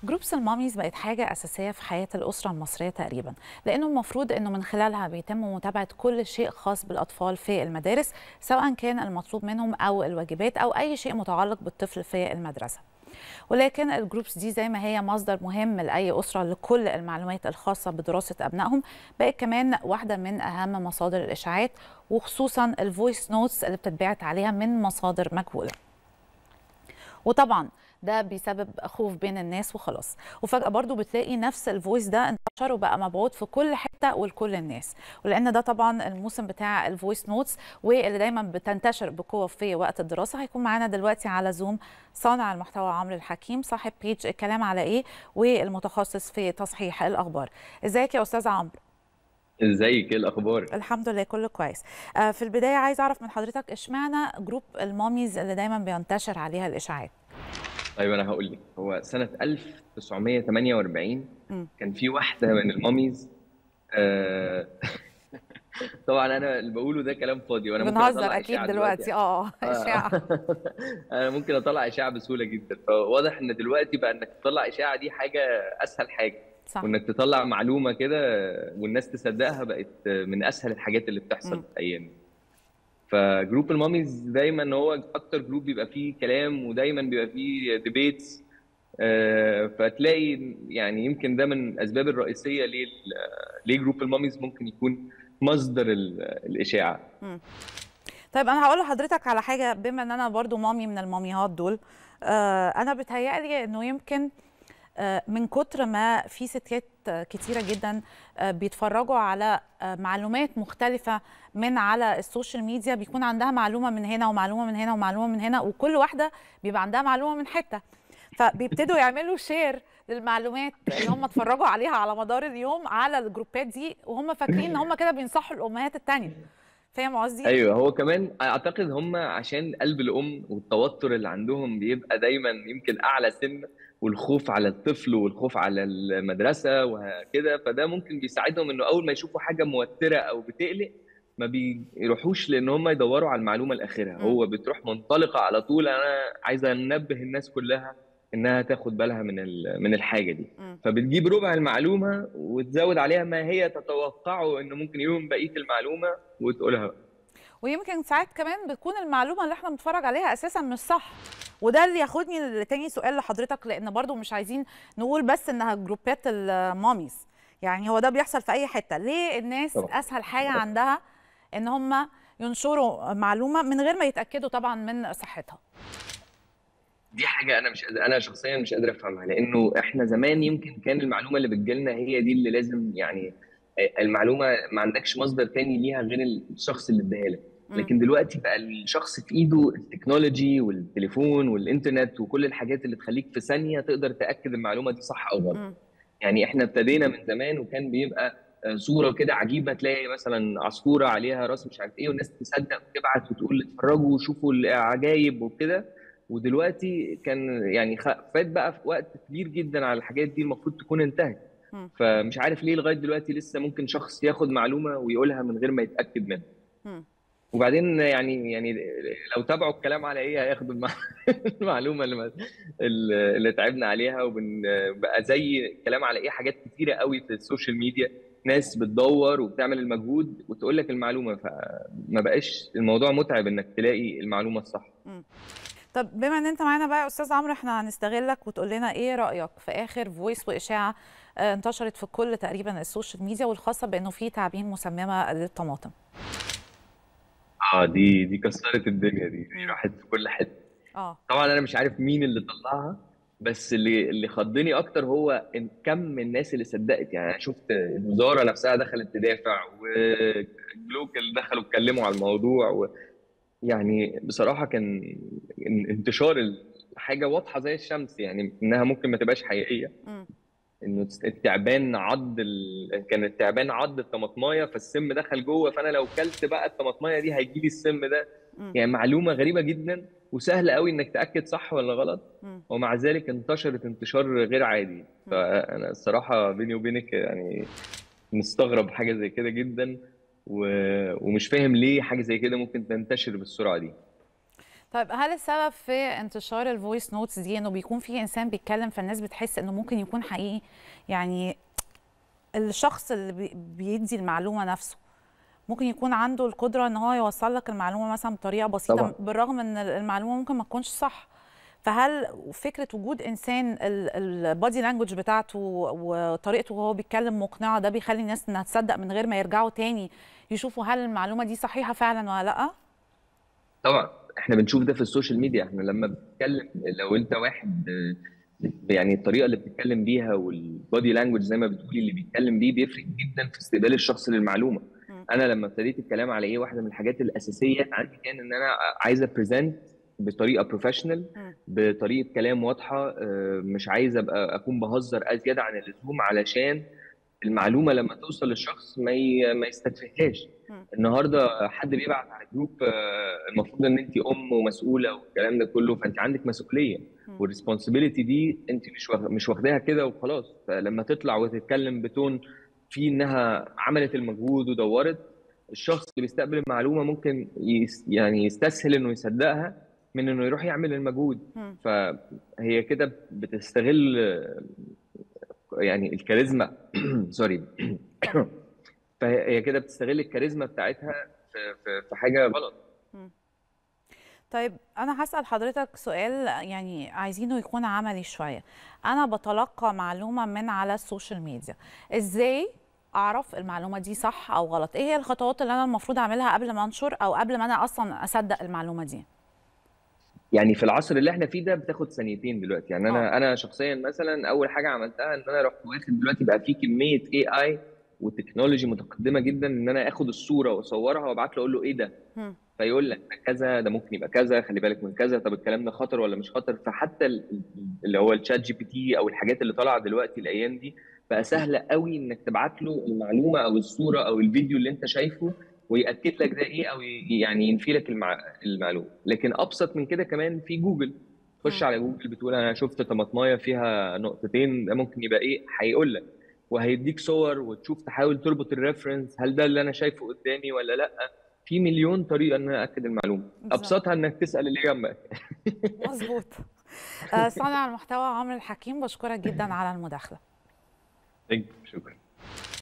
جروبس الماميز بقت حاجة أساسية في حياة الأسرة المصرية تقريبا لأنه المفروض أنه من خلالها بيتم متابعة كل شيء خاص بالأطفال في المدارس سواء كان المطلوب منهم أو الواجبات أو أي شيء متعلق بالطفل في المدرسة ولكن الجروبس دي زي ما هي مصدر مهم لأي أسرة لكل المعلومات الخاصة بدراسة أبنائهم بقت كمان واحدة من أهم مصادر الإشاعات وخصوصا الفويس نوتس اللي بتتبعت عليها من مصادر مجهولة وطبعا ده بيسبب خوف بين الناس وخلاص وفجأة برضو بتلاقي نفس الفويس ده انتشر وبقى مبعوث في كل حتة ولكل الناس ولأن ده طبعا الموسم بتاع الفويس نوتس واللي دايما بتنتشر بقوة في وقت الدراسة هيكون معانا دلوقتي على زوم صانع المحتوى عمرو الحكيم صاحب بيج الكلام على ايه والمتخصص في تصحيح الأخبار ازيك يا أستاذ عمرو ازيك ايه الاخبار الحمد لله كله كويس آه في البدايه عايز اعرف من حضرتك اشمعنى جروب الماميز اللي دايما بينتشر عليها الاشاعات طيب انا هقول لك هو سنه 1948 م. كان في واحده من الماميز آه طبعا انا اللي بقوله ده كلام فاضي وانا ممكن بنهزر اكيد دلوقتي اه اشاعه انا ممكن اطلع اشاعه بسهوله جدا فواضح ان دلوقتي بقى انك تطلع اشاعه دي حاجه اسهل حاجه صح. وانك تطلع معلومه كده والناس تصدقها بقت من اسهل الحاجات اللي بتحصل في الايام فجروب الماميز دايما هو اكتر جروب بيبقى فيه كلام ودايما بيبقى فيه ديبيتس فتلاقي يعني يمكن ده من الاسباب الرئيسيه ليه ليه جروب الماميز ممكن يكون مصدر الاشاعه م. طيب انا هقول لحضرتك على حاجه بما ان انا برضو مامي من الماميهات دول آه انا بتهيألي انه يمكن من كتر ما في ستات كتيره جدا بيتفرجوا على معلومات مختلفه من على السوشيال ميديا بيكون عندها معلومه من هنا ومعلومه من هنا ومعلومه من هنا وكل واحده بيبقى عندها معلومه من حته فبيبتدوا يعملوا شير للمعلومات اللي هم اتفرجوا عليها على مدار اليوم على الجروبات دي وهم فاكرين ان هم كده بينصحوا الامهات التانيه فاهم قصدي؟ ايوه هو كمان اعتقد هم عشان قلب الام والتوتر اللي عندهم بيبقى دايما يمكن اعلى سن والخوف على الطفل والخوف على المدرسه وكده فده ممكن بيساعدهم انه اول ما يشوفوا حاجه موتره او بتقلق ما بيروحوش لان هم يدوروا على المعلومه الاخيره هو بتروح منطلقه على طول انا عايزه انبه الناس كلها انها تاخد بالها من من الحاجه دي فبتجيب ربع المعلومه وتزود عليها ما هي تتوقعه انه ممكن يوم بقيه المعلومه وتقولها بقى. ويمكن ساعات كمان بتكون المعلومه اللي احنا بنتفرج عليها اساسا مش صح وده اللي ياخدني لتاني سؤال لحضرتك لان برضو مش عايزين نقول بس انها جروبات الماميز يعني هو ده بيحصل في اي حته ليه الناس طبعا. اسهل حاجه عندها ان هم ينشروا معلومه من غير ما يتاكدوا طبعا من صحتها دي حاجه انا مش انا شخصيا مش قادر افهمها لانه احنا زمان يمكن كان المعلومه اللي بتجيلنا هي دي اللي لازم يعني المعلومه ما عندكش مصدر تاني ليها غير الشخص اللي اداها لك لكن دلوقتي بقى الشخص في ايده التكنولوجي والتليفون والانترنت وكل الحاجات اللي تخليك في ثانيه تقدر تاكد المعلومه دي صح او غلط يعني احنا ابتدينا من زمان وكان بيبقى صوره كده عجيبه تلاقي مثلا عصفوره عليها راس مش عارف ايه والناس تصدق وتبعت وتقول اتفرجوا وشوفوا العجايب وكده ودلوقتي كان يعني فات بقى في وقت كبير جدا على الحاجات دي المفروض تكون انتهت فمش عارف ليه لغايه دلوقتي لسه ممكن شخص ياخد معلومه ويقولها من غير ما يتاكد منها وبعدين يعني يعني لو تابعوا الكلام على ايه هياخدوا المعلومه اللي اللي تعبنا عليها وبقى زي الكلام على ايه حاجات كتيره قوي في السوشيال ميديا ناس بتدور وبتعمل المجهود وتقول لك المعلومه فما بقاش الموضوع متعب انك تلاقي المعلومه الصح طب بما ان انت معانا بقى يا استاذ عمرو احنا هنستغلك وتقول لنا ايه رايك في اخر فويس واشاعه انتشرت في كل تقريبا السوشيال ميديا والخاصه بانه في تعابين مسممه للطماطم اه دي دي كسرت الدنيا دي راحت في كل حته اه طبعا انا مش عارف مين اللي طلعها بس اللي اللي خضني اكتر هو إن كم الناس اللي صدقت يعني انا شفت الوزاره نفسها دخلت تدافع وجلوكال دخلوا اتكلموا على الموضوع و يعني بصراحه كان انتشار الحاجه واضحه زي الشمس يعني انها ممكن ما تبقاش حقيقيه م. انه التعبان عض ال... كان التعبان عض الطماطمايه فالسم دخل جوه فانا لو كلت بقى الطماطمايه دي هيجي لي السم ده م. يعني معلومه غريبه جدا وسهل قوي انك تاكد صح ولا غلط م. ومع ذلك انتشرت انتشار غير عادي فانا الصراحه بيني وبينك يعني مستغرب حاجه زي كده جدا و... ومش فاهم ليه حاجه زي كده ممكن تنتشر بالسرعه دي طيب هل السبب في انتشار الفويس نوتس دي انه بيكون في انسان بيتكلم فالناس بتحس انه ممكن يكون حقيقي يعني الشخص اللي بي- بيدي المعلومه نفسه ممكن يكون عنده القدره ان هو يوصل لك المعلومه مثلا بطريقه بسيطه طبعاً. بالرغم ان المعلومه ممكن ما تكونش صح فهل فكره وجود انسان البادي لانجوج بتاعته وطريقته وهو بيتكلم مقنعه ده بيخلي الناس انها تصدق من غير ما يرجعوا تاني يشوفوا هل المعلومه دي صحيحه فعلا ولا لا طبعا احنا بنشوف ده في السوشيال ميديا احنا لما بنتكلم لو انت واحد آه، يعني الطريقه اللي بتتكلم بيها والبودي لانجوج زي ما بتقولي اللي بيتكلم بيه بيفرق جدا في استقبال الشخص للمعلومه مم. انا لما ابتديت الكلام على ايه واحده من الحاجات الاساسيه عندي كان ان انا عايز ابريزنت بطريقه بروفيشنال مم. بطريقه كلام واضحه آه، مش عايز ابقى اكون بهزر ازيد عن اللزوم علشان المعلومه لما توصل للشخص ما ي- ما يستتفهاش مم. النهارده حد بيبعت على جروب آه، المفروض ان انت ام ومسؤوله والكلام ده كله فانت عندك مسؤوليه مم. والريسبونسبيلتي دي انت مش واخ- مش واخداها كده وخلاص فلما تطلع وتتكلم بتون في انها عملت المجهود ودورت الشخص اللي بيستقبل المعلومه ممكن يس يعني يستسهل انه يصدقها من انه يروح يعمل المجهود مم. فهي كده بتستغل آه، يعني الكاريزما سوري فهي كده بتستغل الكاريزما بتاعتها في في في حاجه غلط طيب أنا هسأل حضرتك سؤال يعني عايزينه يكون عملي شوية أنا بتلقى معلومة من على السوشيال ميديا إزاي أعرف المعلومة دي صح أو غلط إيه هي الخطوات اللي أنا المفروض أعملها قبل ما أنشر أو قبل ما أنا أصلا أصدق المعلومة دي يعني في العصر اللي احنا فيه ده بتاخد ثانيتين دلوقتي يعني آه. انا انا شخصيا مثلا اول حاجه عملتها ان انا رحت واخد دلوقتي بقى في كميه اي اي وتكنولوجي متقدمه جدا ان انا اخد الصوره واصورها وابعت له اقول له ايه ده مم. فيقول لك ده كذا ده ممكن يبقى كذا خلي بالك من كذا طب الكلام ده خطر ولا مش خطر فحتى ال- ال- اللي هو الشات جي بي تي او الحاجات اللي طالعه دلوقتي الايام دي بقى سهله قوي انك تبعت له المعلومه او الصوره او الفيديو اللي انت شايفه ويأكد لك ده ايه او ي- يعني ينفي لك المع... المعلومه لكن ابسط من كده كمان في جوجل تخش مم. على جوجل بتقول انا شفت طماطمايه فيها نقطتين ده ممكن يبقى ايه هيقول لك وهيديك صور وتشوف تحاول تربط الريفرنس هل ده اللي انا شايفه قدامي ولا لا في مليون طريقه ان انا اكد المعلومه بالظبط. ابسطها انك تسال اللي جنبك مظبوط آه، صانع المحتوى عمرو الحكيم بشكرك جدا على المداخلة شكرا